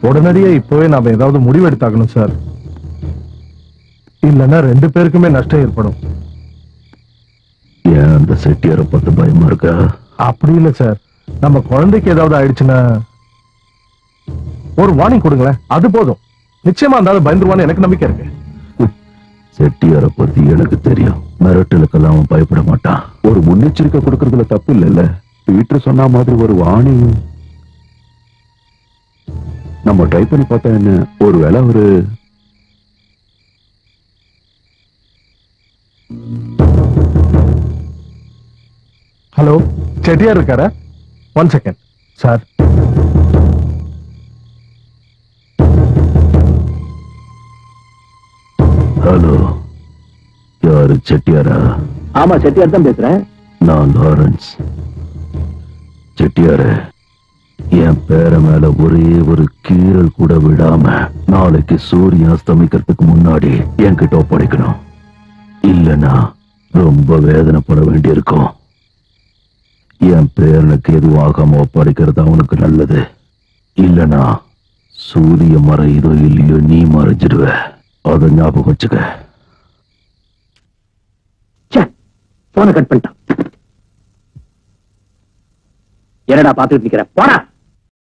உடனடியே இப்பவே நாம ஏதாவது முடிவு எடுத்தாகணும் சார் இல்லைன்னா ரெண்டு பேருக்குமே நஷ்டம் ஏற்படும் ஏன் அந்த செட்டியாரை பார்த்து பயமா இருக்கா அப்படி இல்ல சார் நம்ம குழந்தைக்கு ஏதாவது ஆயிடுச்சுன்னா ஒரு வார்னிங் கொடுங்களேன் அது போதும் நிச்சயமா அந்த ஆளு பயந்துருவான்னு எனக்கு நம்பிக்கை இருக்கு செட்டியாரை பத்தி எனக்கு தெரியும் மிரட்டலுக்கெல்லாம் அவன் பயப்பட மாட்டான் ஒரு முன்னெச்சரிக்கை கொடுக்கறதுல தப்பு இல்லைல்ல பீட்டர் சொன்ன மாதிரி ஒரு வாணி நம்ம ட்ரை பண்ணி பார்த்தா என்ன ஒருவேளை ஒரு ஹலோ செட்டியார் இருக்காரா ஒன் செகண்ட் சார் ஹலோ யாரு செட்டியாரா ஆமா செட்டியார் தான் பேசுறேன் நான் லாரன்ஸ் செட்டியாரே என் பேர மேல ஒரே ஒரு கீறல் கூட விடாம நாளைக்கு சூரியன் அஸ்தமிக்கிறதுக்கு முன்னாடி என்கிட்ட ஒப்படைக்கணும் இல்லனா ரொம்ப வேதனைப்பட வேண்டியிருக்கும் என் பேரனுக்கு எதுவும் ஆகாம ஒப்படைக்கிறது அவனுக்கு நல்லது இல்லனா சூரிய மறையுதோ இல்லையோ நீ மறைஞ்சிடுவ அதை ஞாபகம் வச்சுக்க போனை கட் பண்ணிட்டான் என்னடா பாத்துட்டு நிக்கிற போடா